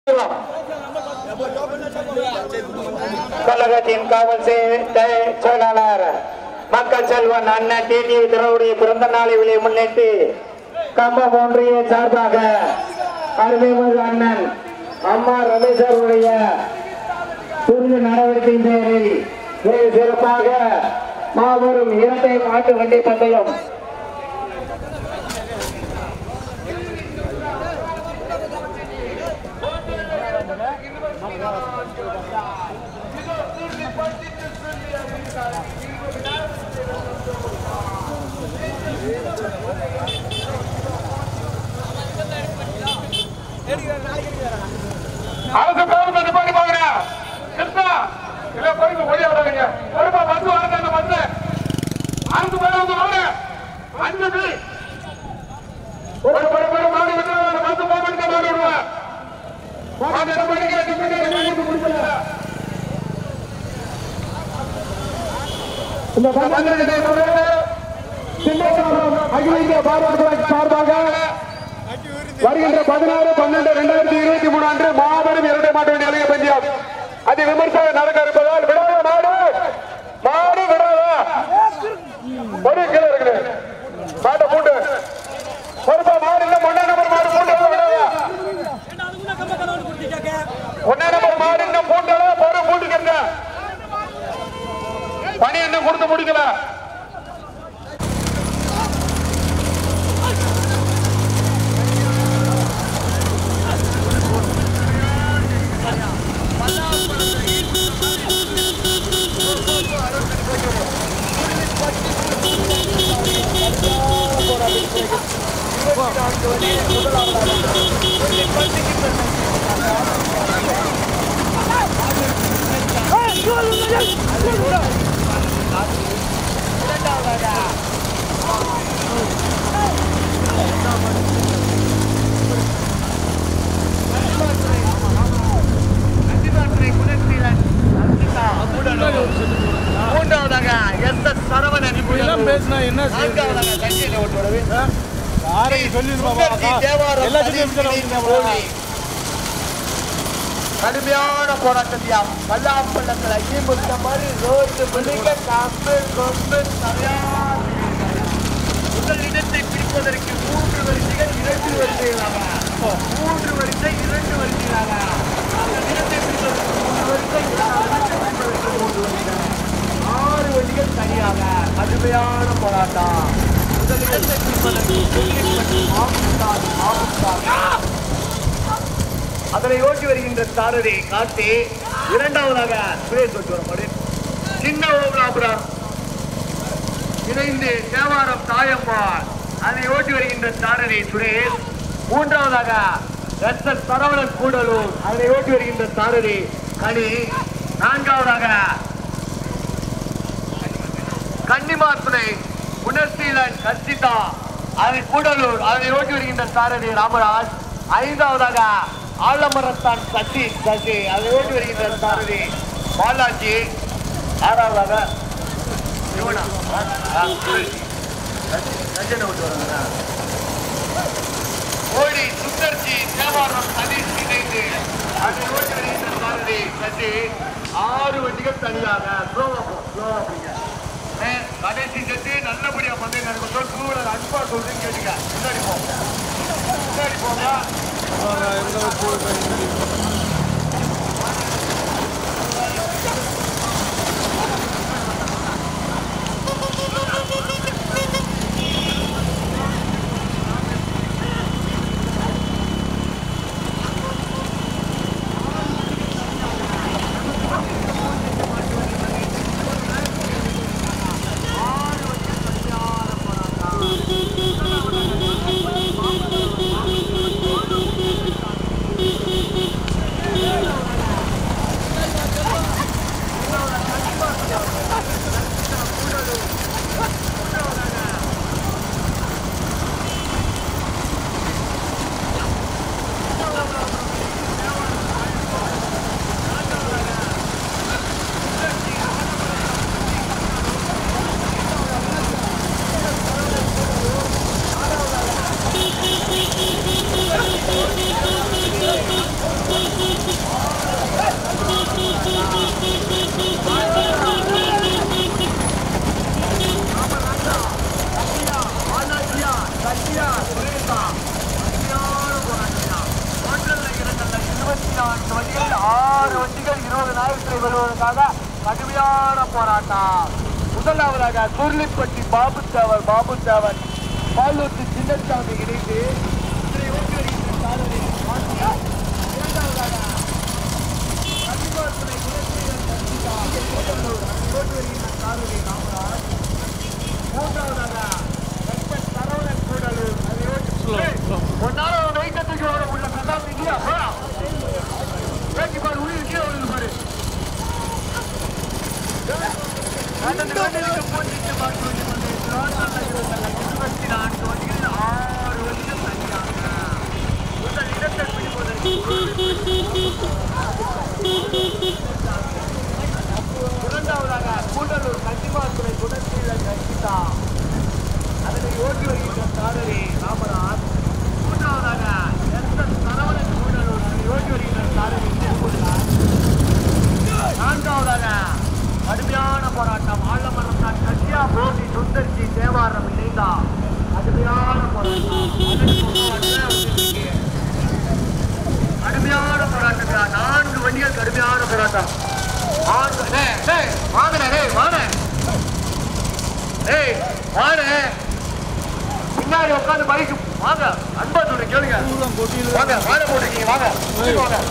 கழகத்தின் காவல் செ- செயலாளர் மக்கள் செல்வன் அண்ணன் டிடி திரவுடைய பிறந்த நாளை விலை முன்னிட்டு கம்பம் ஒன்றிய சார்பாக அருமைமிகு அண்ணன் அம்மா ரமேஷ் அவருடைய துரித நடவடிக்கையின் பேரில் வெகு சிறப்பாக மாபெரும் இரட்டை மாட்டு வண்டி பந்தயம் அரசு பேருந்து நிப்பாட்டி பாக்குறா கிருஷ்ணா இல்ல போய் ஒளி விடாதீங்க ஒருப்பா வந்து வரங்க அந்த வந்து அரசு பேருந்து வாங்க அஞ்சு பேர் ஒரு பட பட மாடி விட்டு வந்து போக மாடி விடுவேன் மாடி என்ன பண்ணிக்க டிக்கெட் கொடுக்கல இந்த பந்தயத்தை சின்னசாமி அகில இந்திய பாரத சார்பாக வருகின்ற பதினாறு பன்னெண்டு இரண்டாயிரத்தி இருபத்தி மூணு அன்று மாபெரும் இரட்டை மாட்டு வண்டி அழகிய பந்தயம் அதி விமர்சனம் நடக்க இருப்பதால் விடாத மாடு மாடு விடாதா ஒரு கீழே இருக்குது மாட்டை பூண்டு பொறுப்பா மாடு இல்ல ஒன்னா நம்பர் மாடு பூண்டு விடாதா ஒன்னா நம்பர் மாடு இன்னும் பூண்டல பொறு பூண்டுக்கங்க பணி இன்னும் கொடுத்து முடிக்கல மூன்றாவதாக எஸ் எஸ் சரவணன் இப்படிலாம் பேசினா என்ன செய்யுது? நான்காவதாக தஞ்சையில் ஓட்டுவது யாரையும் சொல்லிருப்பா சுந்தர்ஜி தேவாரம் எல்லாத்துக்கும் சதீஷ் கோழி. கடுமையான போராட்டத்தியா பல்லாப்பள்ளத்தில் ஐயம் கொடுத்த மாதிரி ரோட்டு முழுக்க கம்பு கொம்பு சரியான முதல் இடத்தை பிடிப்பதற்கு மூன்று வரிசைகள் இரண்டு வரிசைகளாக மூன்று வரிசை இரண்டு வரிசைகளாக முதல் இடத்தை பிடிப்பதற்கு மூன்று வரிசை இரண்டாவது இடத்தை பிடிப்பதற்கு மூன்று வரிசை ஆறு வண்டிகள் தனியாக கடுமையான போராட்டம் முதல் இடத்தை பிடிப்பதற்கு கொல்லிப்பட்டி மாமுத்தார் மாமுத்தார் அதனை ஓட்டி வருகின்ற சாரதி காட்டி இரண்டாவதாக சுரேஷ் ஓட்டி வர சின்ன ஓபலாபுரம் இணைந்து தேவாரம் தாயம்மாள் அதை ஓட்டி வருகின்ற சாரதி சுரேஷ் மூன்றாவதாக எஸ் எஸ் சரவணன் கூடலூர் அதனை ஓட்டி வருகின்ற சாரதி கனி நான்காவதாக கன்னிமாத்துறை உணர்சீலன் கர்ஷிதா அதை கூடலூர் அதை ஓட்டி வருகின்ற சாரதி ராமராஜ் ஐந்தாவதாக ஆலமரத்தான் சசி சசி அதை ஓட்டி வருகின்ற சாரதி பாலாஜி ஆறாவதாக இவனா ஆ, சுரேஷ். ரஞ்சன் ரஞ்சனை ஓட்டி வராங்க ஓடி சுந்தர்ஜி தேவாரம் சதீஷ் இணைந்து அதை ஓட்டி வருகின்ற சாரதி சசி ஆறு வண்டிகள் தனியாக ஸ்லோவா போ ஸ்லோவா போங்க ஏ, கடைசி செட்டு நல்லபடியா பந்தயம் நடக்கும் டூ வீலர் அன்பா சொல்றேன்னு கேட்டுக்க முன்னாடி போங்க முன்னாடி போங்க நான்கு வண்டிகள் ஆறு வண்டிகள் இருபதனாயிரத்தை வருவதற்காக கடுமையான போராட்டம் முதலாவதாக குருளிப்பட்டி பாபு தேவர் பாபு தேவர் பாலூத்து சின்னசாமி இணைந்து இதனை ஓட்டி வருகின்ற சாரதி மாற்றியா? இரண்டாவதாக கன்னிமார்பனை குலசேகரன் சந்திரா, கூடலூர், அதனை ஓட்டி வருகின்ற சாரதி ராமராஜ் மூன்றாவதாக வெங்கட் சரவணன் கூடலூர் அதை ஓட்டி ஒன்னால வைக்கத்துக்கு வர உள்ள பிரதாப் இல்லையா போடா பேட்டி பாரு உயிர் கீழே வருது பாரு அண்ணன் வேண்டலுக்கு போட்டிட்டு பார்த்து வந்து கொண்டிருக்கிறார் இருபத்தி நான்கு வண்டிகள் ஆறு வண்டிகள் தனியாக முதல் இடத்தை பிடிப்பதற்கு இரண்டாவதாக கூடலூர் கன்னிமாத்துறை குணசீலன் ரஞ்சிதா அதனை ஓட்டி வருகின்ற சாரதி ராமராஜ் மூன்றாவதாக எஸ் எஸ் சரவணன் கூடலூர் அதனை ஓட்டி வருகின்ற சாரதி திருப்பூர்லால் நான்காவதாக கடுமையான போராட்டம் ஆலமரத்தான் கட்சியா போட்டி சுந்தர்ஜி தேவாரம் இணைந்தா கடுமையான போராட்டம் கடுமையான போராட்டம் நான்கு வண்டிகள் கடுமையான போராட்டம் ஆறு டேய், டேய், வாங்கண்ணே, டேய், வாண்ணே. டேய், வாண்ணே. பின்னாடி உட்காந்து பைக்கு வாங்க அன்பா சொல்றேன் கேளுங்க வாங்க வாழை போட்டுருக்கீங்க வாங்க உள்ளுக்கு வாங்க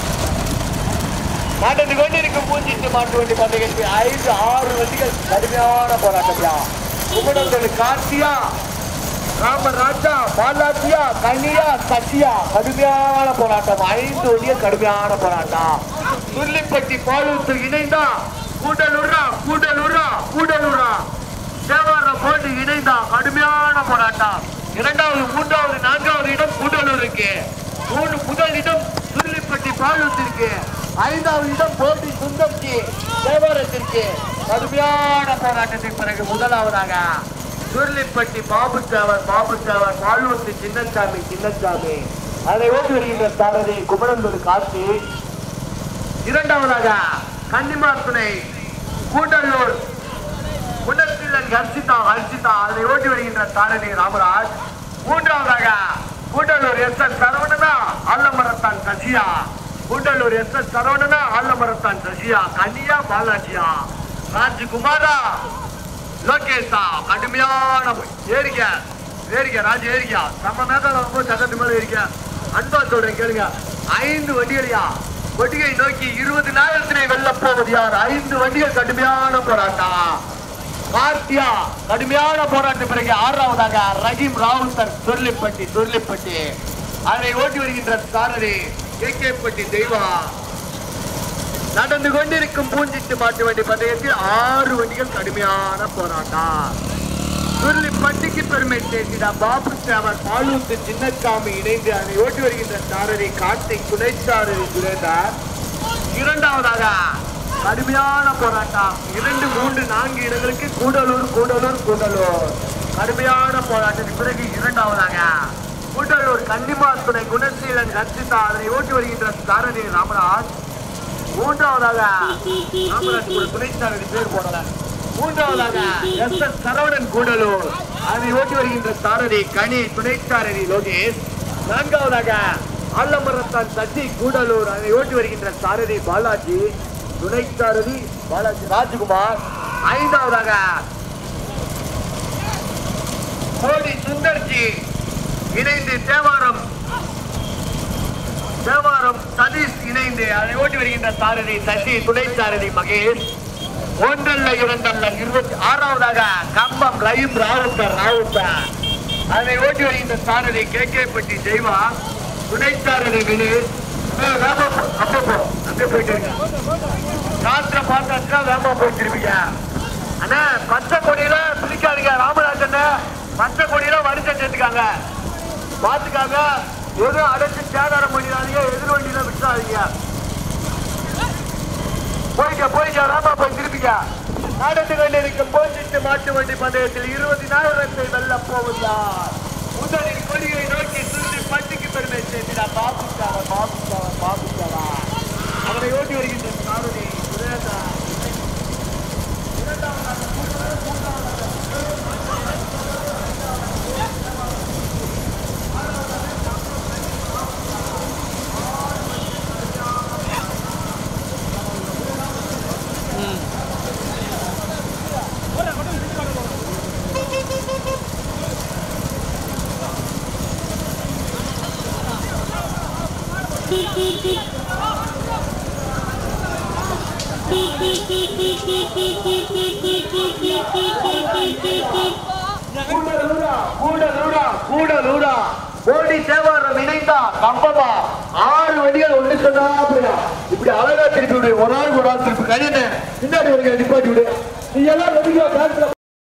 மாட்டது கொண்டிருக்கும் பூஞ்சிட்டு மாட்டு வண்டி பந்தயத்தில் ஐந்து ஆறு வண்டிகள் கடுமையான போராட்டம்யா குமணங்கள் கார்த்தியா ராமராஜா பாலாஜியா கன்னியா சசியா கடுமையான போராட்டம் ஐந்து வண்டிகள் கடுமையான போராட்டம் துள்ளிப்பட்டி பாலூத்து இணைந்தா கூடலூரா கூடலூரா கூடலூரா தேவாரம் போட்டு இணைந்தா கடுமையான போராட்டம் இரண்டாவது மூன்றாவது நான்காவது இடம் கூடலூருக்கு மூணு முதல் இடம் சுருளிப்பட்டி பாலூத்திற்கு ஐந்தாவது இடம் போட்டி சுந்தம்ஜி தேவாரத்திற்கு கடுமையான போராட்டத்தின் பிறகு முதலாவதாக சுருளிப்பட்டி பாபு தேவர் பாபு தேவர் பாலூர்த்தி சின்னசாமி சின்னசாமி அதை ஓட்டி வருகின்ற சாரதி குமரந்தூர் காசி இரண்டாவதாக கன்னிமாத்துணை கூடலூர் குணசீலன் ஹர்ஷிதா ஹர்ஷிதா அதை ஓட்டி வருகின்ற சாரதி ராமராஜ் மூன்றாவதாக கூடலூர் எஸ் எஸ் சரவணனா ஆலமரத்தான் சசியா கூடலூர் எஸ் எஸ் சரவணனா ஆலமரத்தான் சசியா கன்னியா பாலாஜியா ராஜ்குமாரா லோகேஷா கடுமையான ஏறிக்க ஏறிக்க ராஜ் ஏறிக்க நம்ம மேல ரொம்ப சகத்து மேல ஏறிக்க அன்பா சொல்றேன் கேளுங்க ஐந்து வண்டிகளையா கொடியை நோக்கி இருபது நாயிரத்தினை வெல்ல போவது யார் ஐந்து வண்டிகள் கடுமையான போராட்டம் கார்த்தியா கடுமையான போராட்ட பிறகு ஆறாவதாக ரஹீம் ராவுத்தர் சுருளிப்பட்டி சுருளிப்பட்டி அதனை ஓட்டி வருகின்ற சாரதி கே கேப்பட்டி தெய்வா நடந்து கொண்டிருக்கும் பூஞ்சிட்டு மாட்டு வண்டி பந்தயத்தில் ஆறு வண்டிகள் கடுமையான போராட்டம் சுருளிப்பட்டிக்கு பெருமை சேர்த்திட பாபு சேவர் பாலூத்து சின்னசாமி இணைந்து அதை ஓட்டி வருகின்ற சாரதி கார்த்திக் துணை சாரதி சுரேந்தர் இரண்டாவதாக கடுமையான போராட்டம் இரண்டு மூன்று நான்கு இடங்களுக்கு கூடலூர் கூடலூர் கூடலூர் கடுமையான போராட்டத்திற்கு பிறகு இரண்டாவதாக கூடலூர் கன்னிமாத்துணை குணசீலன் ரச்சிதா அதனை ஓட்டி வருகின்ற சாரதி ராமராஜ் மூன்றாவதாக ராமராஜ் கூட துணை சாரதி பேர் போடல மூன்றாவதாக எஸ் எஸ் சரவணன் கூடலூர் அதை ஓட்டி வருகின்ற சாரதி கனி துணை சாரதி லோகேஷ் நான்காவதாக ஆலமரத்தான் சசி கூடலூர் அதை ஓட்டி வருகின்ற சாரதி பாலாஜி துணை சாரதி பாலாஜி ராஜ்குமார் ஐந்தாவதாக கோடி சுந்தர்ஜி இணைந்து தேவாரம் தேவாரம் சதீஷ் இணைந்து அதை ஓட்டி வருகின்ற சாரதி சசி துணை சாரதி மகேஷ் ஒன்றல்ல இரண்டல்ல இருபத்தி ஆறாவதாக கம்பம் ரஹீம் ராவுத்தர் ராவுத்தர் அதை ஓட்டி வருகின்ற சாரதி கே கே பட்டி ஜெய்வா துணை சாரதி வினு அப்போ அங்கே போயிட்டு இருங்க ராத்திர பார்த்தாச்சுன்னா வேமா போயிட்டு அண்ணா பச்சை கொடியில பிடிக்காதீங்க ராமராஜன் பச்சை கொடியில வரிசை சேர்த்துக்காங்க பாத்துக்காங்க எதுவும் அடைச்சு சேதாரம் பண்ணிடாதீங்க எதிர் வண்டியில விட்டுறாதீங்க போய்க்க போய்க்க ராமா போய் திருப்பிக்க நடந்து கொண்டிருக்கும் போச்சிட்டு மாட்டு வண்டி பந்தயத்தில் இருபதினாயிரத்தை வெல்ல போவதார் முதலில் கொடியை நோக்கி சுற்றி பட்டிக்கு பெருமை சேர்த்திடா பாபுக்காவ பாபுக்காவ பாபுக்காவா அவரை ஓட்டி வருகின்ற சாரதி சுரேதா கூடலூரா கூடலூரா கூடலூரா போடி தேவாரம் இணைந்தா கம்பமா ஆறு வண்டிகள் ஒண்ணு சொன்னா அப்படியா இப்படி அழகா திருப்பி விடு ஒரு ஆள் ஒரு ஆள் திருப்பி கையன பின்னாடி ஒரு நிப்பாட்டி விடு நீ எல்லாம் ரெடியா பேங்க்ல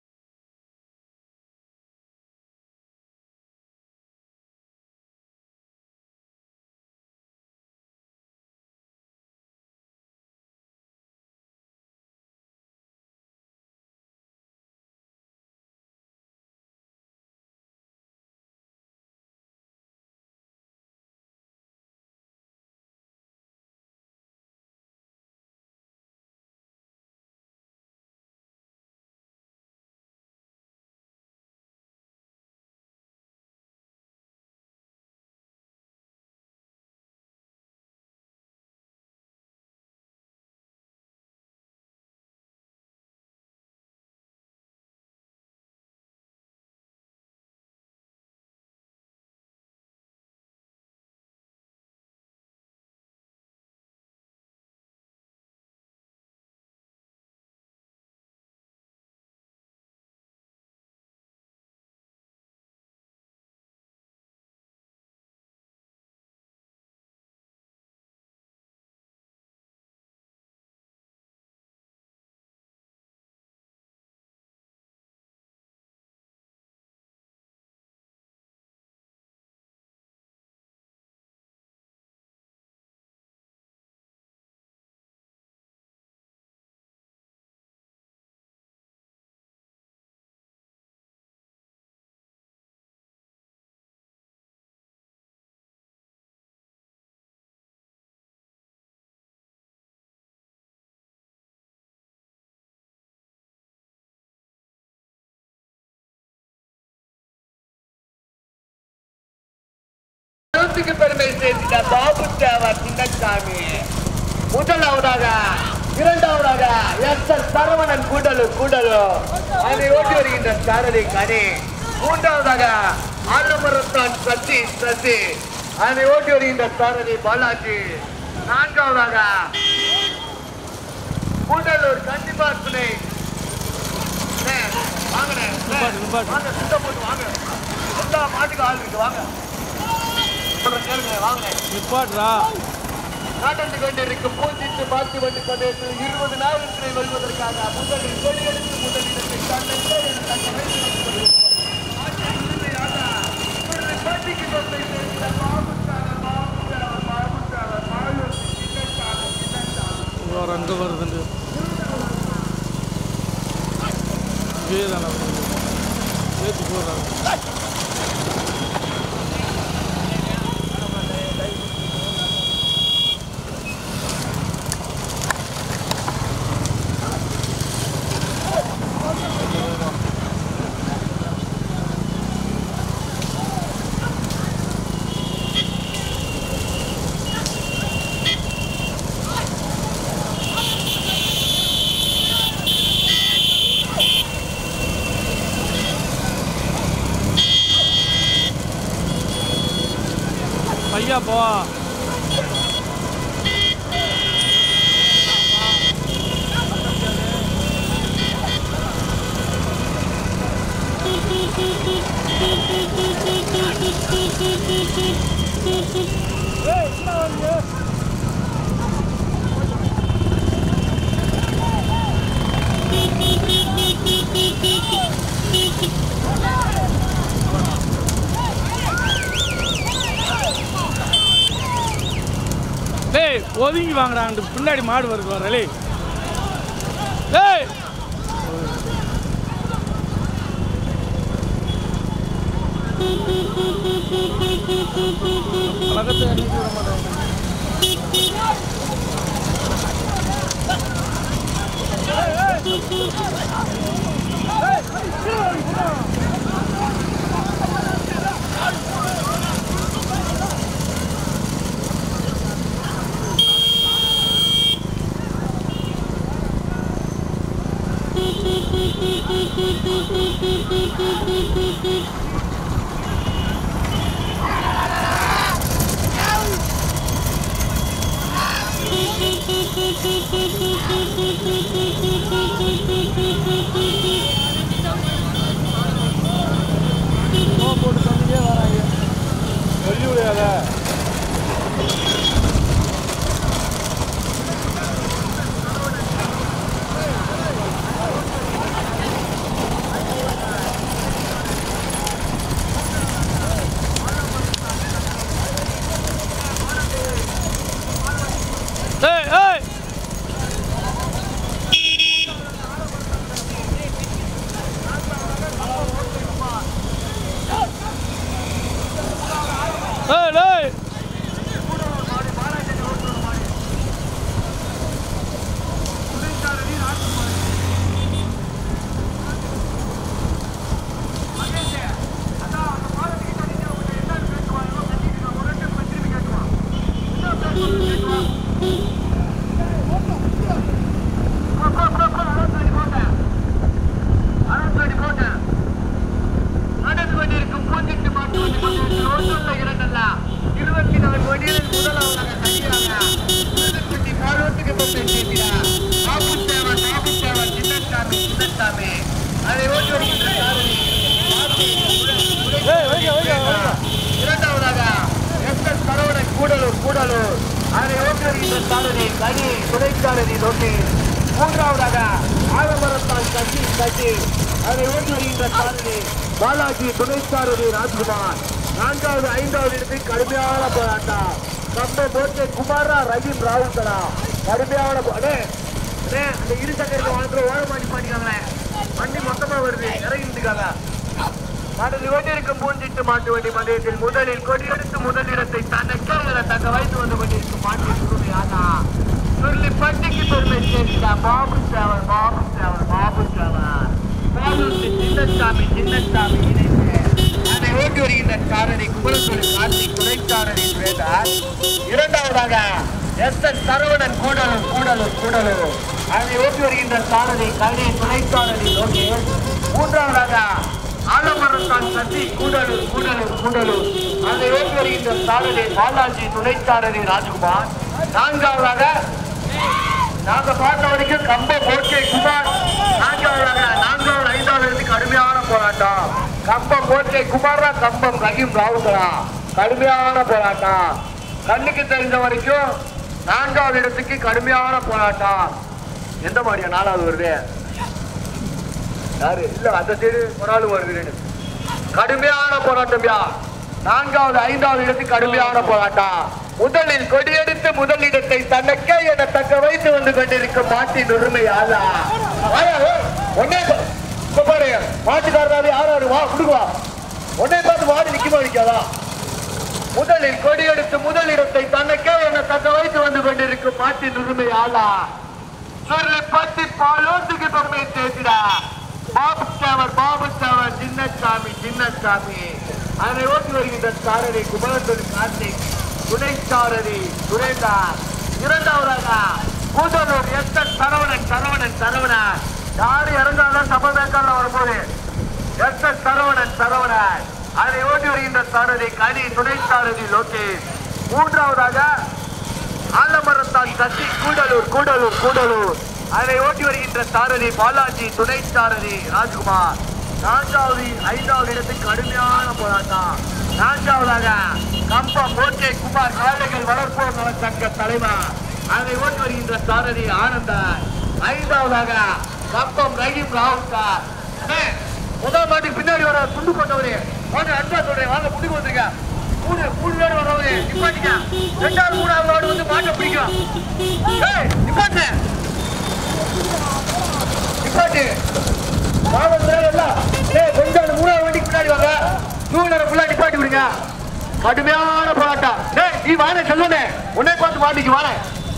நூற்றுக்கு பெருமை சேர்ந்த பாபு தேவா சின்னசாமி முதலாவதாக இரண்டாவதாக எஸ் எஸ் சரவணன் கூடலு கூடலு அதை ஓட்டி வருகின்ற சாரதி கனி மூன்றாவதாக ஆலமரத்தான் சசி சசி அதை ஓட்டி வருகின்ற சாரதி பாலாஜி நான்காவதாக கூடலூர் கண்டிப்பா துணை அண்ணே, வாங்கண்ணே, அண்ணே, வாங்க சுத்தம் போட்டு வாங்க எல்லா மாட்டுக்கு ஆள் இருக்கு வாங்க சொல்றேன் கேளுங்க வாங்கண்ணே நிப்பாட்றா நாட்டந்து கொண்டிருக்கும் பூஞ்சிட்டு பார்த்து வந்து பிரதேசத்தில் இருபது நாயகத்தினை வெல்வதற்காக முதலில் கொடியெடுத்து முதலிடத்தை தன்னெடுத்து என தக்க வைத்து போட்டிக்கு கொண்டு சேர்ந்த பாபுசார பாபுசார பாபுசார மாயூர் சின்னசார சின்னசார ஒரு அங்கே வருதுண்டு இதேதானே ஏற்றி போடுறாங்க பையா போ டேய் ஒதுங்கி வாங்கடா அங்கிட்டு பின்னாடி மாடு வருது வரலே டேய் பழக்கத்தை அனுப்பி விட மாட்டாங்க போட்டு தந்துட்டே வராங்க சொல்லி விடையாத ஏய் ஏய் ஏய் ஏய் இருபத்தி நாலு வண்டியில் முதலாவதாக தனியாக பாலோட்டுக்கு பேசியிருக்கிறார் பாபு சேவன் பாபு சேவன் சின்னசாமி சின்னசாமி அதை ஓட்டி வருகின்ற சாரதி ஏய் வைங்க வைங்க வைங்க இரண்டாவதாக எஸ் எஸ் சரவணன் கூடலூர் கூடலூர் அதை ஓட்டி வருகின்ற சாரதி கனி துணைச்சாரதி நோக்கி மூன்றாவதாக ஆலமரத்தால் கட்சி கட்சி அதை ஓட்டி வருகின்ற சாரதி பாலாஜி துணைச்சாரதி ராஜ்குமார் நான்காவது ஐந்தாவது இடத்தில் கடுமையான போராட்டம் நம்ம போட்டு குமாரா ரஹீம் ராவுத்தரா கடுமையான போ- அண்ணே, அண்ணே, அந்த இரு சக்கரத்தை வாங்குற ஓர மாட்டி மாட்டிக்காங்களே வண்டி மொத்தமா வருது இறங்கிட்டுக்காங்க மாடல் ஓட்டிருக்கும் பூஞ்சிட்டு மாட்டு வண்டி மதியத்தில் முதலில் கொடியெடுத்து முதலிடத்தை தன்னை தக்க வைத்து வந்து கொண்டிருக்கும் மாட்டு சுருமையானா சொல்லி பட்டிக்கு பெருமை சேர்த்தா பாபு சேவல் பாபு சேவல் பாபு சேவல் பாபுக்கு சின்னசாமி சின்னசாமி இணைந்து அதை ஓட்டி வருகின்ற சாரதி குமரசொலி கார்த்திக் துணைச்சாரதி சுரேந்தர் இரண்டாவதாக எஸ் எஸ் சரவணன் கூடலூர் கூடலூர் கூடலூர் அதை ஓட்டி வருகின்ற சாரதி கல்வி துணைச்சாரதி லோகேஷ் மூன்றாவதாக ஆலமரத்தான் சத்தி கூடலூர் கூடலூர் கூடலூர் அதை ஓட்டி வருகின்ற சாரதி பாலாஜி துணைச்சாரதி ராஜ்குமார் நான்காவதாக நாங்க பார்த்த வரைக்கும் கம்பம் ஓகே குமார் நான்காவதாக நான்காவது ஐந்தாவது இருந்து கடுமையான போராட்டம் கம்பம் ஓகே குமாரா கம்பம் ரஹீம் ராவுதரா கடுமையான போராட்டம் கண்ணுக்கு தெரிஞ்ச வரைக்கும் நான்காவது இடத்துக்கு கடுமையான போராட்டம் எந்த மாதிரியா நாலாவது வருது யாரு இல்ல அந்த சைடு ஒரு ஆள் வருது கடுமையான போராட்டம் யா நான்காவது ஐந்தாவது இடத்துக்கு கடுமையான போராட்டம் முதலில் கொடியெடுத்து முதலிடத்தை தனக்கே என தக்க வைத்து வந்து கொண்டிருக்கும் மாட்டின் உரிமை ஆளா வாயா, ஏய், ஒன்னே பா- இப்ப பாரு மாட்டுக்காரராவே யாராரு வா குடுக்குவா ஒன்னே பார்த்து மாடு நிக்குமா நிக்காதா முதலில் கொடியெடுத்து முதலிடத்தை தனக்கே என தக்க வைத்து வந்து கொண்டிருக்கும் மாட்டின் உரிமை ஆளா சொல்லி பத்தி பாலோட்டுக்கு பெருமை சேர்க்கிறா பாபு சாவர் பாபு சாவர் சின்னசாமி சின்னசாமி அதை ஓட்டி வருகின்ற சாரதி குமரத்தொழி கார்த்திக் துணை சாரதி துரைதார் இரண்டாவதாக கூதலூர் எஸ் எஸ் சரவணன் சரவணன் சரவணன் யாரு இறந்தாலும் சபதேக்கால வரும்போது எஸ் எஸ் சரவணன் சரவணன் அதை ஓட்டி வருகின்ற சாரதி கனி துணை சாரதி லோகேஷ் மூன்றாவதாக ஆலமரத்தான் சசி கூடலூர் கூடலூர் கூடலூர் அதை ஓட்டி வருகின்ற சாரதி பாலாஜி துணை சாரதி ராஜ்குமார் நான்காவது ஐந்தாவது இடத்துக்கு கடுமையான போராட்டம் நான்காவதாக கம்பம் ஓகே குமார் காளைகள் வளர்ப்போர் நல சங்க தலைவர் அதை ஓட்டி வருகின்ற சாரதி ஆனந்தர் ஐந்தாவதாக கம்பம் ரஹீம் ராவுத்தார் அண்ணே, முதல் மாட்டுக்கு பின்னாடி வர துண்டு போட்டவரு வாங்க அன்பா சொல்றேன் வாங்க புடிக்கு வந்துருங்க மூணு மூணு பேர் வரவரு நிப்பாட்டிக்க ரெண்டாவது மூணாவது வார்டு வந்து மாட்டை பிடிக்கும் ஏய் நிப்பாட்டு நிப்பாட்டு காவல்துறை எல்லாம் ஏய் கொஞ்சம் அந்த மூணாவது வண்டிக்கு பின்னாடி வாங்க டூ வீலரை ஃபுல்லா நிப்பாட்டி விடுங்க கடுமையான போராட்டம் டேய் நீ வானே சொல்லுனே உன்னை பார்த்து மாட்டிக்கு வானே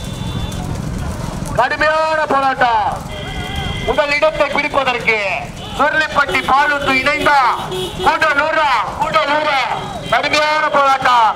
கடுமையான போராட்டம் முதல் இடத்தை பிடிப்பதற்கு சுருளிப்பட்டி பாலூத்து இணைந்தா கூட்டலூரா கூட்டலூரா கடுமையான போராட்டம்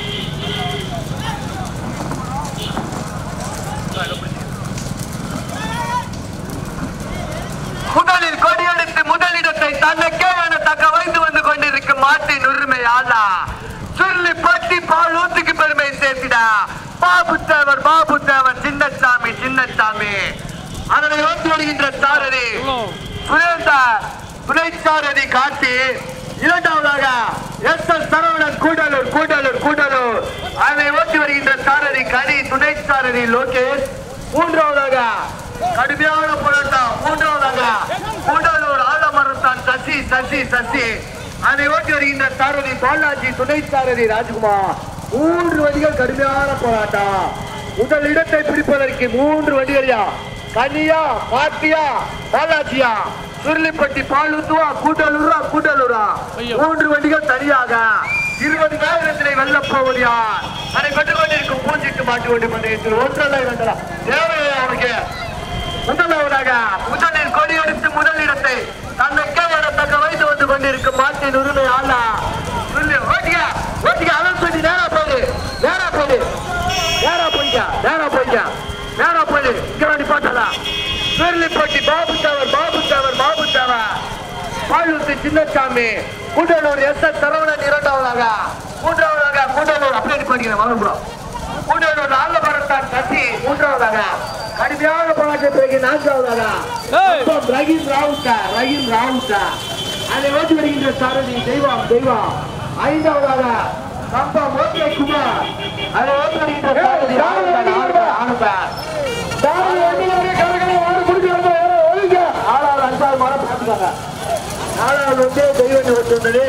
முதலில் கொடியெடுத்து முதலிடத்தை தன்னுக்கே என தக்க வைத்து வந்து கொண்டிருக்கும் மாட்டின் உரிமை ஆளா சுருளி பட்டி பால் ஊத்துக்கு பெருமை சேர்த்திடா பாபு தேவர் பாபு தேவர் சின்னசாமி சின்னசாமி அதனை ஓட்டி வருகின்ற சாரதி சுரேந்தர் துணை சாரதி காட்டி இரண்டாவதாக எஸ் எஸ் சரவணன் கூடலூர் கூடலூர் கூடலூர் அதனை ஓட்டி வருகின்ற சாரதி கனி துணை சாரதி லோகேஷ் மூன்றாவதாக கடுமையான போராட்டம் மூன்றாவதாக கூடலூர் ஆலமரத்தான் சசி சசி சசி அதை ஓட்டி வருகின்ற சாரதி பாலாஜி துணை சாரதி ராஜ்குமார் மூன்று வண்டிகள் கடுமையான போராட்டம் முதல் இடத்தை பிடிப்பதற்கு மூன்று வண்டிகளையா கனியா பாட்டியா பாலாஜியா சுருளிப்பட்டி பாலூத்துவா கூட்டலூரா கூட்டலூரா மூன்று வண்டிகள் தனியாக இருபது காயிரத்தினை வெல்ல போவது யார் அதை கட்டுக் கொண்டிருக்கும் பூஞ்சிட்டு மாட்டு வண்டி பந்தயத்தில் ஒன்றல்ல இரண்டலா தேவையா அவனுக்கு முதலாவதாக முதலில் கொடியெடுத்து முதலிடத்தை தன்னை கேவல தக்க வைத்து வந்து கொண்டிருக்கும் மாட்டின் உரிமை ஆளா சொல்லு ஓட்டிக்க ஓட்டிக்க அலன் சொல்லி நேரா போடு நேரா போடு நேரா போய்க்க நேரா போய்க்க நேரா போடு இங்க வாடி பாட்டலா சுருளிப்பட்டி பாபு தேவர் பாபு தேவர் பாபு தேவர் பாலூத்து சின்னசாமி கூட்டலூர் எஸ் எஸ் சரவணன் இரண்டாவதாக மூன்றாவதாக கூட்டலூர் அப்படியே படிக்கிறேன் மறந்துடும் கூட்டலூர் ஆலமரத்தான் சசி மூன்றாவதாக கடுமையான போராட்ட பிறகு நான்காவதாக ஏய். கம்பம் ரஹீம் ராவுத்தா ரஹீம் ராவுத்தா அதை ஓட்டி வருகின்ற சாரதி தெய்வம் தெய்வம் ஐந்தாவதாக கம்பம் ஓகே குமார் அதை ஓட்டி வருகின்ற சாரதி ஆனந்த ஆனந்த ஆனந்த சாமி வண்டியிலே கரகரை வாரி குடிச்சு வந்து வேற ஒழிங்க ஆளாவது அஞ்சாவது மாதம் பார்த்துக்காங்க நாலாவது வந்து தெய்வம் ஓட்டி வந்தது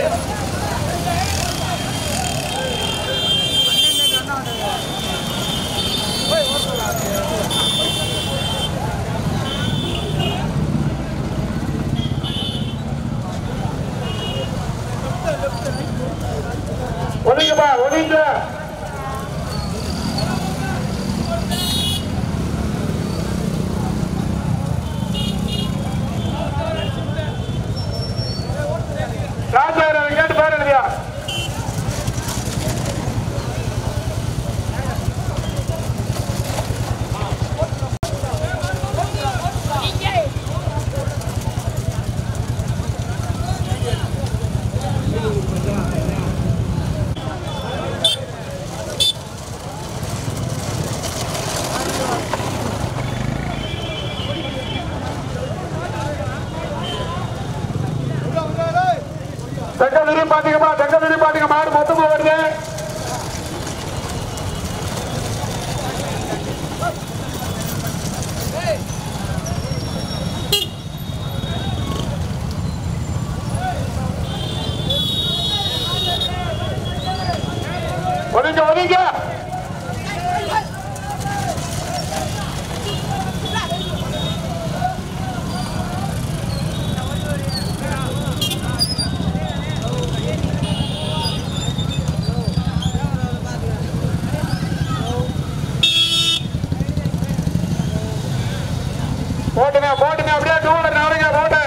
ஒழிங்கப்பா ஒழிங்க ராஜா கேட்டு பாரு இல்லையா தங்க விரி பாத்தீங்கப்பா தங்க விரி பாத்தீங்க மாடு மொத்தமா வருது ஒதுங்க ஒதுங்க போட்டுங்க போட்டுங்க அப்படியே டூலர் நாடுங்க போட்டு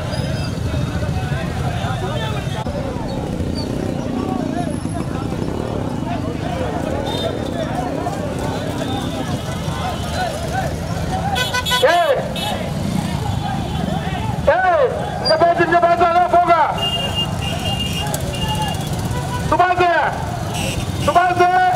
ஏய் ஏய் இந்த பேச்சு இந்த பேச்சு அதான் போங்க சுபாஷ் சுபாஷ்